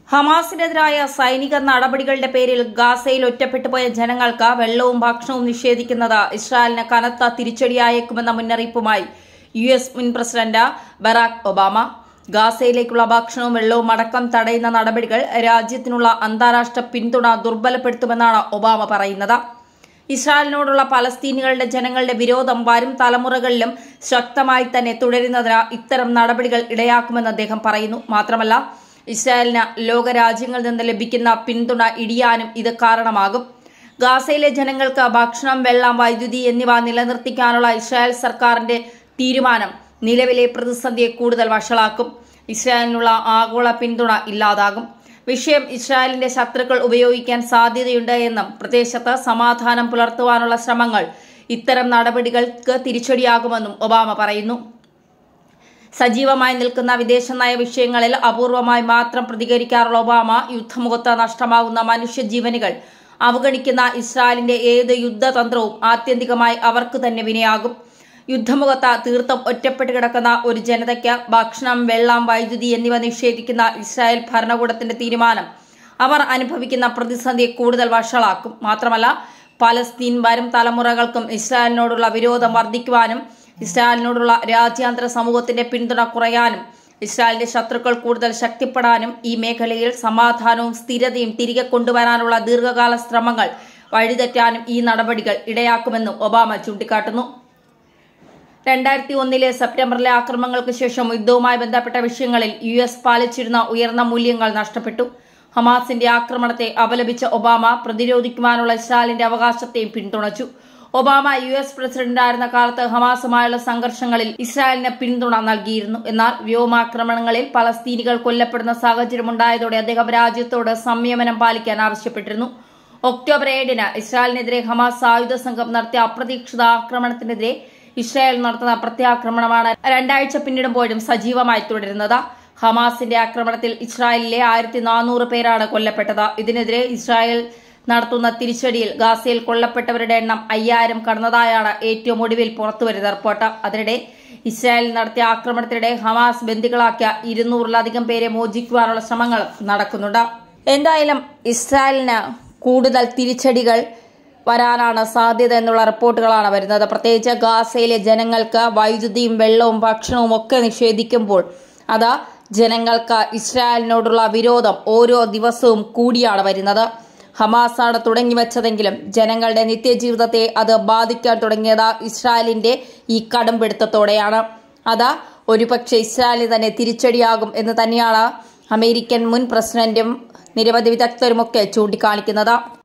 ഹമാസിനെതിരായ സൈനിക നടപടികളുടെ പേരിൽ ഗാസയിൽ ഒറ്റപ്പെട്ടുപോയ ജനങ്ങൾക്ക് വെള്ളവും ഭക്ഷണവും നിഷേധിക്കുന്നത് ഇസ്രായേലിന് കനത്ത തിരിച്ചടിയായേക്കുമെന്ന മുന്നറിയിപ്പുമായി യു എസ് മുൻ പ്രസിഡന്റ് ബറാക് ഒബാമ ഗാസയിലേക്കുള്ള ഭക്ഷണവും വെള്ളവും അടക്കം തടയുന്ന നടപടികൾ രാജ്യത്തിനുള്ള അന്താരാഷ്ട്ര പിന്തുണ ദുർബലപ്പെടുത്തുമെന്നാണ് ഒബാമ പറയുന്നത് ഇസ്രായേലിനോടുള്ള പലസ്തീനികളുടെ ജനങ്ങളുടെ വിരോധം വരും തലമുറകളിലും ശക്തമായി തന്നെ തുടരുന്നതിന് ഇത്തരം നടപടികൾ ഇടയാക്കുമെന്ന് അദ്ദേഹം പറയുന്നു മാത്രമല്ല ഇസ്രായേലിന് ലോകരാജ്യങ്ങളിൽ നിന്ന് ലഭിക്കുന്ന പിന്തുണ ഇടിയാനും ഇത് കാരണമാകും ഗാസയിലെ ജനങ്ങൾക്ക് ഭക്ഷണം വെള്ളം വൈദ്യുതി എന്നിവ നിലനിർത്തിക്കാനുള്ള ഇസ്രായേൽ സർക്കാരിന്റെ തീരുമാനം നിലവിലെ പ്രതിസന്ധിയെ കൂടുതൽ വഷളാക്കും ഇസ്രായേലിനുള്ള ആഗോള പിന്തുണ ഇല്ലാതാകും വിഷയം ഇസ്രായേലിന്റെ ശത്രുക്കൾ ഉപയോഗിക്കാൻ സാധ്യതയുണ്ട് എന്നും പ്രദേശത്ത് സമാധാനം പുലർത്തുവാനുള്ള ശ്രമങ്ങൾ ഇത്തരം നടപടികൾക്ക് തിരിച്ചടിയാകുമെന്നും ഒബാമ പറയുന്നു സജീവമായി നിൽക്കുന്ന വിദേശ നയ വിഷയങ്ങളിൽ അപൂർവമായി മാത്രം പ്രതികരിക്കാറുള്ള ഒബാമ യുദ്ധമുഖത്ത് നഷ്ടമാകുന്ന മനുഷ്യജീവനുകൾ അവഗണിക്കുന്ന ഇസ്രായേലിന്റെ ഏത് യുദ്ധതന്ത്രവും ആത്യന്തികമായി അവർക്ക് തന്നെ വിനയാകും യുദ്ധമുഖത്ത് തീർത്തും ഒറ്റപ്പെട്ട് കിടക്കുന്ന ഒരു ജനതയ്ക്ക് ഭക്ഷണം വെള്ളം വൈദ്യുതി എന്നിവ നിഷേധിക്കുന്ന ഇസ്രായേൽ ഭരണകൂടത്തിന്റെ തീരുമാനം അവർ അനുഭവിക്കുന്ന പ്രതിസന്ധിയെ കൂടുതൽ വഷളാക്കും മാത്രമല്ല പലസ്തീൻ വരും തലമുറകൾക്കും ഇസ്രായേലിനോടുള്ള വിരോധം വർദ്ധിക്കുവാനും ഇസ്രായേലിനോടുള്ള രാജ്യാന്തര സമൂഹത്തിന്റെ പിന്തുണ കുറയാനും ഇസ്രായേലിന്റെ ശത്രുക്കൾ കൂടുതൽ ശക്തിപ്പെടാനും ഈ മേഖലയിൽ സമാധാനവും സ്ഥിരതയും തിരികെ കൊണ്ടുവരാനുള്ള ദീർഘകാല ശ്രമങ്ങൾ വഴിതെറ്റാനും ഈ നടപടികൾ ഇടയാക്കുമെന്നും ഒബാമ ചൂണ്ടിക്കാട്ടുന്നു രണ്ടായിരത്തി ഒന്നിലെ സെപ്റ്റംബറിലെ ആക്രമണങ്ങൾക്ക് ശേഷം യുദ്ധവുമായി ബന്ധപ്പെട്ട വിഷയങ്ങളിൽ യു എസ് പാലിച്ചിരുന്ന ഉയർന്ന മൂല്യങ്ങൾ നഷ്ടപ്പെട്ടു ഹമാസിന്റെ ആക്രമണത്തെ അപലപിച്ച ഒബാമ പ്രതിരോധിക്കുവാനുള്ള ഇസ്രായേലിന്റെ അവകാശത്തെയും പിന്തുണച്ചു ഒബാമ യു എസ് പ്രസിഡന്റായിരുന്ന കാലത്ത് ഹമാസുമായുള്ള സംഘർഷങ്ങളിൽ ഇസ്രായേലിന് പിന്തുണ നൽകിയിരുന്നു എന്നാൽ വ്യോമാക്രമണങ്ങളിൽ പലസ്തീനികൾ കൊല്ലപ്പെടുന്ന സാഹചര്യമുണ്ടായതോടെ അദ്ദേഹം രാജ്യത്തോട് സംയമനം പാലിക്കാൻ ആവശ്യപ്പെട്ടിരുന്നു ഒക്ടോബർ ഏഴിന് ഇസ്രായേലിനെതിരെ ഹമാസ് ആയുധ സംഘം നടത്തിയ അപ്രതീക്ഷിത ആക്രമണത്തിനെതിരെ ഇസ്രായേൽ നടത്തുന്ന പ്രത്യാക്രമണമാണ് രണ്ടാഴ്ച പിന്നിടുമ്പോഴും സജീവമായി തുടരുന്നത് ഹമാസിന്റെ ആക്രമണത്തിൽ ഇസ്രായേലിലെ ആയിരത്തി നാനൂറ് പേരാണ് കൊല്ലപ്പെട്ടത് ഇതിനെതിരെ ഇസ്രായേൽ നടത്തുന്ന തിരിച്ചടിയിൽ ഗാസയിൽ കൊല്ലപ്പെട്ടവരുടെ എണ്ണം അയ്യായിരം കടന്നതായാണ് ഏറ്റവും ഒടുവിൽ പുറത്തുവരുന്ന റിപ്പോർട്ട് അതിനിടെ ഇസ്രായേൽ നടത്തിയ ആക്രമണത്തിനിടെ ഹമാസ് ബന്ദികളാക്കിയ ഇരുന്നൂറിലധികം പേരെ മോചിക്കുവാനുള്ള ശ്രമങ്ങളും നടക്കുന്നുണ്ട് എന്തായാലും ഇസ്രായേലിന് കൂടുതൽ തിരിച്ചടികൾ വരാനാണ് സാധ്യത എന്നുള്ള റിപ്പോർട്ടുകളാണ് വരുന്നത് പ്രത്യേകിച്ച് ഗാസയിലെ ജനങ്ങൾക്ക് വൈദ്യുതിയും വെള്ളവും ഭക്ഷണവും ഒക്കെ നിഷേധിക്കുമ്പോൾ അത് ജനങ്ങൾക്ക് ഇസ്രായേലിനോടുള്ള വിരോധം ഓരോ ദിവസവും കൂടിയാണ് വരുന്നത് ഹമാസാണ് തുടങ്ങിവെച്ചതെങ്കിലും ജനങ്ങളുടെ നിത്യജീവിതത്തെ അത് ബാധിക്കാൻ തുടങ്ങിയത് ഇസ്രായേലിന്റെ ഈ കടംപിടുത്തത്തോടെയാണ് അത് ഒരുപക്ഷെ ഇസ്രായേലിന് തന്നെ തിരിച്ചടിയാകും എന്ന് തന്നെയാണ് അമേരിക്കൻ മുൻ പ്രസിഡന്റും നിരവധി വിദഗ്ധരുമൊക്കെ ചൂണ്ടിക്കാണിക്കുന്നത്